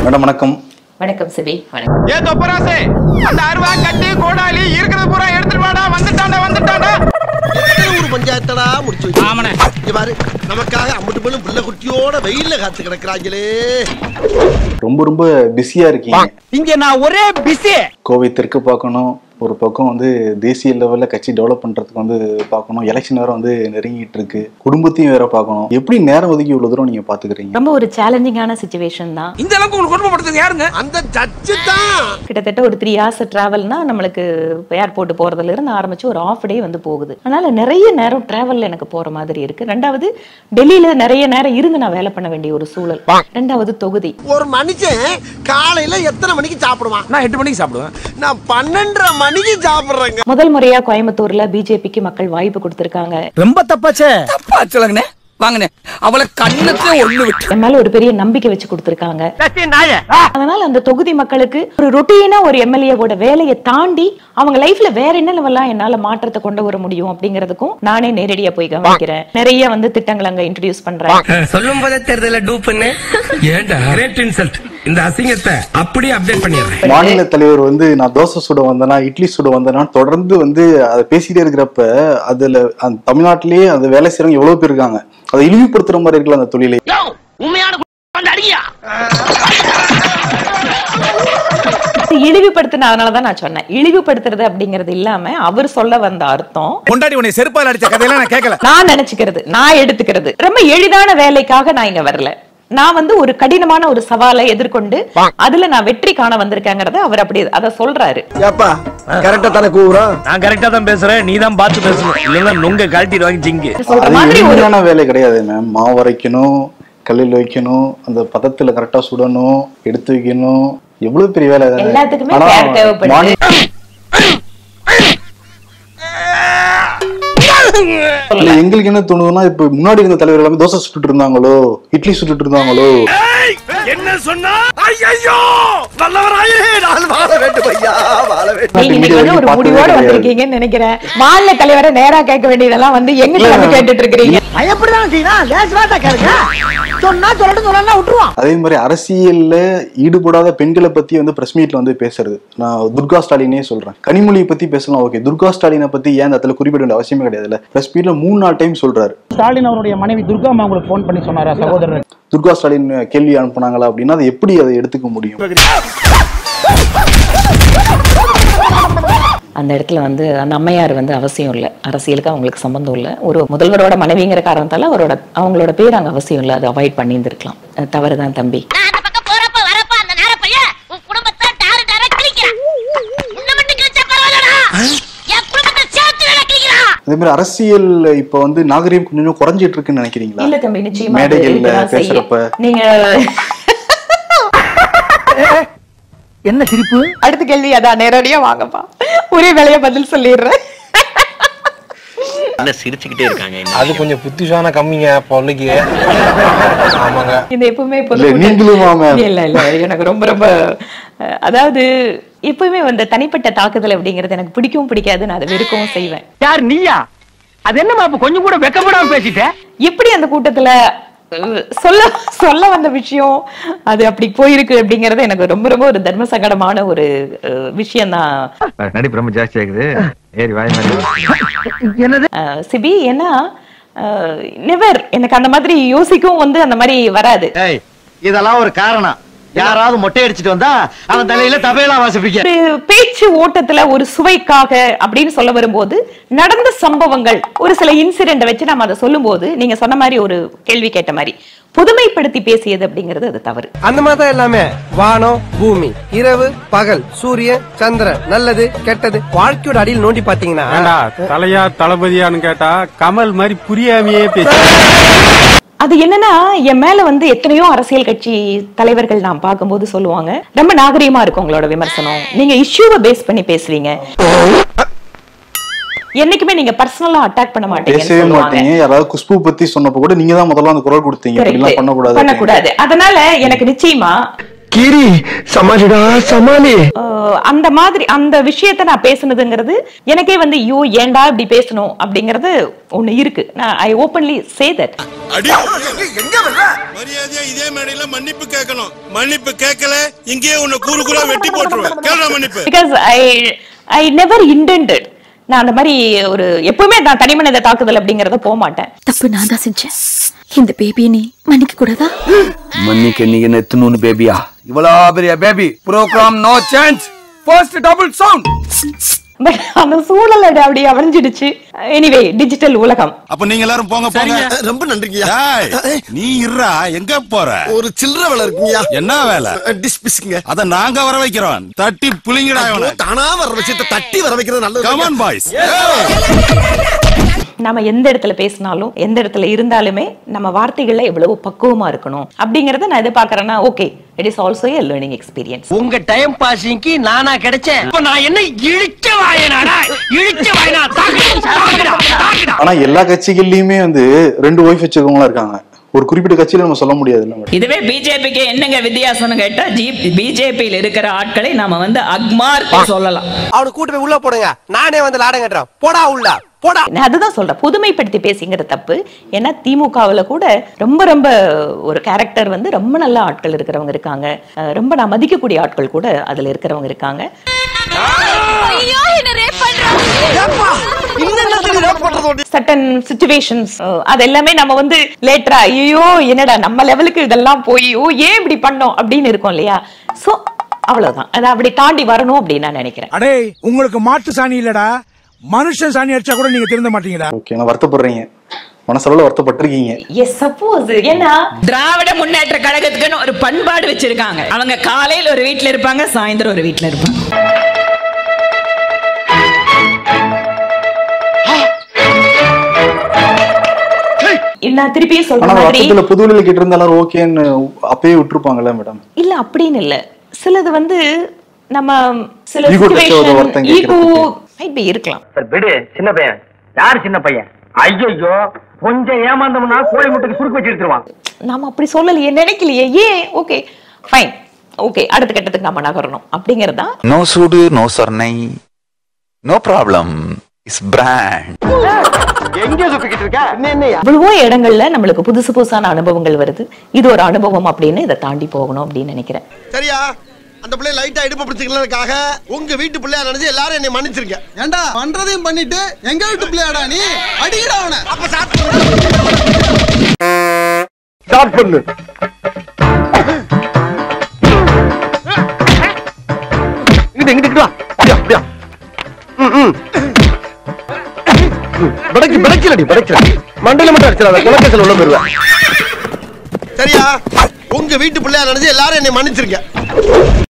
Madam வணக்கம் வணக்கம் CP வணக்கம் ஏ தொப்பராசே அந்த அருவா கட்டி கோடாலி இருக்கிறது பூரா எடுத்துட்டு வாடா வந்துட்டாண்டா வந்துட்டாண்டா ஒரு பஞ்சாயத்தடா முடிச்சு வச்சு இங்க பாரு நமக்காக அம்பட்டு பெண்ணும் புள்ள குட்டியோட வெயில்ல காத்து கிடக்குறாங்களே ரொம்ப ரொம்ப பிஸியா இருக்கீங்க இங்க நான் ஒரே பிஸி கோவை தெற்கு பார்க்கணும் ஒரு பக்கம் வந்து தேசிய லெவல்ல கட்சி டெவலப் பண்றதுக்கு வந்து பார்க்கணும் எலெக்ஷன் வேற வந்து நெருங்கிட்டு இருக்கு குடும்பத்தையும் வேற பார்க்கணும் எப்படி நேரம் ஒதுக்கி இவ்வளவு தூரம் நீங்க பாத்துக்கிறீங்க ரொம்ப ஒரு சேலஞ்சிங்கான சுச்சுவேஷன் தான் இந்த அளவுக்கு உங்களுக்கு குடும்பப்படுத்துறது யாருங்க அந்த ஜட்ஜு தான் கிட்டத்தட்ட ஒரு த்ரீ ஹவர்ஸ் டிராவல்னா நம்மளுக்கு ஏர்போர்ட் போறதுல இருந்து ஆரம்பிச்சு ஒரு ஆஃப் டே வந்து போகுது அதனால நிறைய நேரம் டிராவல்ல எனக்கு போற மாதிரி இருக்கு ரெண்டாவது டெல்லியில நிறைய நேரம் இருந்து நான் வேலை பண்ண வேண்டிய ஒரு சூழல் ரெண்டாவது தொகுதி ஒரு மனுஷன் காலையில எத்தனை மணிக்கு சாப்பிடுவான் நான் எட்டு மணிக்கு சாப்பிடுவேன் நான் பன்னெண்டரை மணிக்கு சாப்பிடுறேங்க முதல் முறையா கோயம்புத்தூர்ல பிஜேபிக்கு மக்கள் வாய்ப்பு கொடுத்திருக்காங்க ரொம்ப தப்பாச்சே தப்பா சொல்லுங்கண்ணே வாங்கண்ணே அவளை கண்ணத்துல ஒண்ணு விட்டு என் மேல ஒரு பெரிய நம்பிக்கை வச்சு கொடுத்திருக்காங்க அதனால அந்த தொகுதி மக்களுக்கு ஒரு ரொட்டீனா ஒரு எம்எல்ஏவோட வேலையை தாண்டி அவங்க லைஃப்ல வேற என்னென்னவெல்லாம் என்னால மாற்றத்தை கொண்டு வர முடியும் அப்படிங்கறதுக்கும் நானே நேரடியா போய் கவனிக்கிறேன் நிறைய வந்து திட்டங்கள் அங்க இன்ட்ரடியூஸ் பண்றேன் சொல்லும் போதே தெரியல டூப்புன்னு ஏண்டா கிரேட் இன்சல்ட் இந்த அசிங்கத்தை அப்படியே அப்டேட் பண்ணிடுறேன் மாநில தலைவர் வந்து நான் தோசை சுட வந்தேனா இட்லி சுட வந்தேனா தொடர்ந்து வந்து அதை பேசிட்டே இருக்கிறப்ப அதுல அந்த தமிழ்நாட்டிலேயே அந்த வேலை செய்யறவங்க எவ்வளவு பேர் இருக்காங்க அதை இழிவுபடுத்துற மாதிரி இருக்குல்ல அந்த தொழிலை இழிவுபடுத்தின அதனாலதான் நான் சொன்னேன் இழிவுபடுத்துறது அப்படிங்கறது இல்லாம அவர் சொல்ல வந்த அர்த்தம் கொண்டாடி உன்னை செருப்பால் அடிச்ச கதையெல்லாம் நான் கேட்கல நான் நினைச்சுக்கிறது நான் எடுத்துக்கிறது ரொம்ப எளிதான வேலைக்காக நான் இங்க வரல நான் வந்து ஒரு கடினமான ஒரு சவாலை எதிர்கொண்டு அதுல நான் வெற்றி காண வந்திருக்கேங்கிறத அவர் அப்படி அத சொல்றாரு ஏப்பா கரெக்டா தானே கூவுறோம் நான் கரெக்டா தான் பேசுறேன் நீ தான் பார்த்து பேசணும் இல்லைன்னா நுங்க கழட்டிடுவாங்க ஜிங்கு சொல்ற அது மாதிரி ஒரு எளிமையான வேலை கிடையாது மேம் மாவு அரைக்கணும் கல்லில் வைக்கணும் அந்த பதத்துல கரெக்டா சுடணும் எடுத்து வைக்கணும் எவ்வளவு பெரிய வேலை தானே. எல்லாத்துக்குமே ஆனா, care தேவைப்படுது. மாநில- இல்ல, எங்களுக்கு என்ன தோணுதுன்னா இப்ப முன்னாடி இருந்த தலைவர் எல்லாமே தோசை சுட்டுட்டு இருந்தாங்களோ இட்லி சுட்டுட்டு இருந்தாங்களோ என்ன சொன்னா ஐயோ நல்லவராயே நான் வாழ வேண்டும் ஐயா வாழ வேண்டும் நீங்க இன்னைக்கு வந்து ஒரு பார்த்ததே முடிவோட கிடையாது. வந்திருக்கீங்கன்னு நினைக்கிறேன் மாநில தலைவரை நேரா கேட்க வேண்டியதெல்லாம் வந்து எங்க வந்து கேட்டுட்டு இருக்கிறீங்க அதே மாதிரி அரசியல்ல ஈடுபடாத பெண்களை பத்தி வந்து பிரஸ் மீட்ல வந்து பேசுறது நான் துர்கா ஸ்டாலினே சொல்றேன் கனிமொழியை பத்தி பேசலாம் ஓகே துர்கா ஸ்டாலினை பத்தி ஏன் அந்த இடத்துல குறிப்பிட வேண்டிய அவசியமே கிடையாதுல்ல பிரஸ் மீட்ல மூணு நாலு டைம் சொல்றாரு ஸ்டாலின் அவருடைய மனைவி துர்கா அம்மா உங்களுக்கு ஃபோன் பண்ணி சொன்னாரா சகோதரர் துர்கா ஸ்டாலின் கேள்வி அனுப்புனாங்களா அப்படின்னா அதை எப்படி அதை எடுத்துக்க முடியும் அந்த இடத்துல வந்து அந்த அம்மையார் வந்து அவசியம் இல்லை அரசியலுக்கு அவங்களுக்கு சம்பந்தம் இல்லை ஒரு முதல்வரோட மனைவிங்கிற காரணத்தால அவரோட அவங்களோட பேர் அங்க அவசியம் இல்லை அதை அவாய்ட் பண்ணியிருந்திருக்கலாம் அது தவறுதான் தம்பி நான் அந்த பக்கம் போறப்ப வரப்ப அந்த நேர பையன் உன் குடும்பத்தை டாரு டாரா கிழிக்கிறான் உன்னை மட்டும் கிழிச்சா பரவாயில்லடா என் குடும்பத்தை சேர்த்து வேலை கிழிக்கிறான் அதே மாதிரி அரசியல் இப்ப வந்து நாகரீகம் கொஞ்சம் கொஞ்சம் குறைஞ்சிட்டு இருக்குன்னு நினைக்கிறீங்களா இல்ல தம்பி நிச்சயமா அது மேடைகள்ல இருக்கதான் செய்யும். பேசுறப்ப நீங்க என்ன சிரிப்பு அடுத்த கேள்வி அதான் நேரடியா வாங்கப்பா ஒரே வேலையா பதில் சொல்லிடுறேன் என்ன சிரிச்சுக்கிட்டே இருக்காங்க அது கொஞ்சம் புத்திசான கம்மிங்க பொல்லைக்கு ஆமாங்க இந்த எப்பவுமே இல்ல பொது நீங்களும் மேம் இல்ல இல்ல எனக்கு ரொம்ப ரொம்ப அஹ், அதாவது எப்பவுமே வந்து தனிப்பட்ட தாக்குதல் அப்படிங்கிறது எனக்கு பிடிக்கவும் பிடிக்காது நான் அதை வெறுக்கவும் செய்வேன் யார் நீயா அது என்னமா இப்ப கொஞ்சம் கூட வெக்கப்படாம பேசிட்ட எப்படி அந்த கூட்டத்துல அஹ், சொல்ல சொல்ல வந்த விஷயம் அது அப்படி போயிருக்கு அப்படிங்கறது எனக்கு ரொம்ப ரொம்ப ஒரு தர்ம சங்கடமான ஒரு விஷயம் தான் நடிப்பு ரொம்ப ஜாஸ்தி ஆகுது ஏறி வாய் என்னது சிபி ஏன்னா நெவர் எனக்கு அந்த மாதிரி யோசிக்கவும் வந்து அந்த மாதிரி வராது இதெல்லாம் ஒரு காரணம் யாராவது மொட்டை அடிச்சிட்டு வந்தா அவன் தலையில தபையெல்லாம் வாசிப்பீங்க ஒரு பேச்சு ஓட்டத்துல ஒரு சுவைக்காக அப்படின்னு சொல்ல வரும்போது நடந்த சம்பவங்கள் ஒரு சில இன்சிடென்ட் வச்சு நம்ம அதை சொல்லும்போது நீங்க சொன்ன மாதிரி ஒரு கேள்வி கேட்ட மாதிரி பொதுமைப்படுத்தி பேசியது அப்படிங்கிறது அது தவறு அந்த மாதிரி தான் எல்லாமே வானம் பூமி இரவு பகல் சூரியன் சந்திரன் நல்லது கெட்டது வாழ்க்கையோட அடியில் நோண்டி பாத்தீங்கன்னா தலையா தளபதியான்னு கேட்டா கமல் மாதிரி புரியாமையே பேச அது என்னன்னா என் மேல வந்து எத்தனையோ அரசியல் கட்சி தலைவர்கள் நான் பார்க்கும்போது சொல்லுவாங்க ரொம்ப நாகரீகமா இருக்கும் உங்களோட விமர்சனம் நீங்க இஷ்யூவை பேஸ் பண்ணி பேசுவீங்க என்னைக்குமே நீங்க பர்சனலா அட்டாக் பண்ண மாட்டீங்கன்னு பேசவே சொல்லுவாங்க மாட்டீங்க யாராவது குஷ்பு பத்தி சொன்னப்ப கூட நீங்க தான் முதல்ல அந்த குரல் கொடுத்தீங்க இப்படி எல்லாம் Correct. பண்ணக்கூடாது பண்ணக்கூடாது அதனால எனக்கு நிச்சயமா கிரி சமாளிடா சமாளி அஹ் அந்த மாதிரி அந்த விஷயத்த நான் பேசுனதுங்கிறது எனக்கே வந்து ஐயோ ஏன்டா இப்படி பேசணும் அப்படிங்கிறது ஒண்ணு இருக்கு நான் ஐ ஓப்பன்லி சே தட் மரியாதையா இதே மேடையில மன்னிப்பு கேட்கணும் மன்னிப்பு கேட்கல இங்கேயே உன்னை கூறு கூறா வெட்டி போட்டுருவேன் கேளுடா மன்னிப்பு because I I never intended நான் அந்த மாதிரி ஒரு எப்பவுமே நான் தனிமனித தாக்குதல் அப்படிங்கறத போக மாட்டேன் தப்பு நான் தான் செஞ்சேன் இந்த பேபியை நீ மன்னிக்க கூடாதா மன்னிக்க நீ என்ன எத்தனூன்னு பேபியா இவ்வளோ பெரிய baby program no chance first double sound but அந்த சூழல் அது அப்படி அமைஞ்சிடுச்சு எனிவே டிஜிட்டல் உலகம் அப்ப நீங்க எல்லாரும் போங்க போங்க ரொம்ப நன்றிங்கய்யா டேய், நீ இருடா எங்க போற ஒரு சில்லற வேலை இருக்குங்கய்யா என்ன வேலை டிஸ்பிஸ்ங்க அத நாங்க வர வைக்கிறோம் தட்டி புளிங்கடா இவனை தானா வர விஷயத்தை தட்டி வர வைக்கிறது நல்லது கமான் பாய்ஸ் நம்ம எந்த இடத்துல பேசினாலும் எந்த இடத்துல இருந்தாலுமே நம்ம வார்த்தைகள்ல எவ்வளவு பக்குவமா இருக்கணும் அப்படிங்கறத நான் எதிர்பார்க்கறேன்னா okay it is also a learning experience உங்க டைம் பாசிங்க்கு நானா கிடைச்சேன் இப்ப நான் என்ன இழிச்ச வாயனாடா இழிச்ச வாயனா தாக்குடா தாக்குடா ஆனா எல்லா கட்சிகள்லயுமே வந்து ரெண்டு ஒய்ஃப் வச்சிருக்கவங்களா இருக்காங்க ஒரு குறிப்பிட்ட கட்சியில நம்ம சொல்ல முடியாது இல்ல இதுவே பிஜேபிக்கு என்னங்க வித்தியாசம்னு கேட்டா ஜி பிஜேபியில் இருக்கிற ஆட்களை நாம வந்து அக்மார் சொல்லலாம் அவனை கூட்டு போய் உள்ள போடுங்க நானே வந்து லாடம் கட்டுறேன் போடா உள்ள போடா நான் அதுதான் சொல்றேன் புதுமைப்படுத்தி பேசிங்கிற தப்பு ஏன்னா திமுகவுல கூட ரொம்ப ரொம்ப ஒரு கேரக்டர் வந்து ரொம்ப நல்ல ஆட்கள் இருக்கிறவங்க இருக்காங்க அஹ் ரொம்ப நான் மதிக்கக்கூடிய ஆட்கள் கூட அதுல இருக்கிறவங்க இருக்காங்க ஐயோ என்ன ரேப் பண்றாங்க சட்டன் சுச்சுவேஷன்ஸ் அது எல்லாமே நம்ம வந்து லேட்டரா ஐயோ என்னடா நம்ம லெவலுக்கு இதெல்லாம் போய் ஓ ஏன் இப்படி பண்ணோம் அப்படின்னு இருக்கும் இல்லையா சோ அவ்வளவுதான் அதை அப்படி தாண்டி வரணும் அப்படின்னு நான் நினைக்கிறேன் அடே உங்களுக்கு மாட்டு சாணி இல்லடா மனுஷன் சாணி அடிச்சா கூட நீங்க திருந்த மாட்டீங்கடா ஓகே நான் வருத்தப்படுறீங்க மனசளவுல வருத்தப்பட்டிருக்கீங்க எஸ் சப்போஸ் ஏன்னா திராவிட முன்னேற்ற கழகத்துக்குன்னு ஒரு பண்பாடு வச்சிருக்காங்க அவங்க காலையில ஒரு வீட்ல இருப்பாங்க சாயந்தரம் ஒரு வீட்ல இருப்பாங்க நான் திருப்பியும் சொல்ற ஆனா மாதிரி வருத்தத்துல புதுவெளியில கிட்ட இருந்தாலும் ஓகேன்னு அப்பயே விட்டுருப்பாங்கல்ல மேடம் இல்ல அப்படின்னு இல்ல சிலது வந்து நம்ம சில Ego touch ஆகுது சுச்சுவேஷன் ஒருத்தன் ஈகோ கேட்கறதுக்கு. மைட் பி இருக்கலாம் விடு சின்ன பையன் யார் சின்ன பையன் ஐயோ கொஞ்சம் ஏமாந்தோம்னா கோழி முட்டைக்கு சுருக்கு வச்சு எடுத்துருவான் நாம அப்படி சொல்லலையே நினைக்கலையே ஏன் ஓகே ஃபைன் ஓகே அடுத்த கட்டத்துக்கு நம்ம நகரணும் அப்படிங்கிறது தான் நோ சூடு நோ சொர்ணை நோ ப்ராப்ளம் இஸ் பிராண்ட் எங்க சுத்திக்கிட்டு இருக்க என்ன எவ்வளவோ இடங்கள்ல நம்மளுக்கு புதுசு புதுசான அனுபவங்கள் வருது இது ஒரு அனுபவம் அப்படின்னு இதை தாண்டி போகணும் அப்படின்னு நினைக்கிறேன் சரியா அந்த பிள்ளை லைட்டா இடுப்பு பிடிச்சிக்கிறதுக்காக உங்க வீட்டு பிள்ளையா நினைச்சு எல்லாரும் என்னை மன்னிச்சிருக்கேன் ஏண்டா பண்றதையும் பண்ணிட்டு எங்க வீட்டு பிள்ளையாடா நீ அடிக்கடா அவனை அப்ப சாப்பிட்டு ஸ்டார்ட் பண்ணு இங்கிட்டு இங்கிட்டு வா அப்படியா அப்படியா ம், ம். படைக்கு படைக்கலடி படைக்கல மண்டையில மட்டும் அடிச்சிடாத குலக்கேசல் உள்ள போயிருவேன் சரியா உங்க வீட்டு பிள்ளையா நினைச்சு எல்லாரும் என்னை மன்னிச்சிருக்கேன்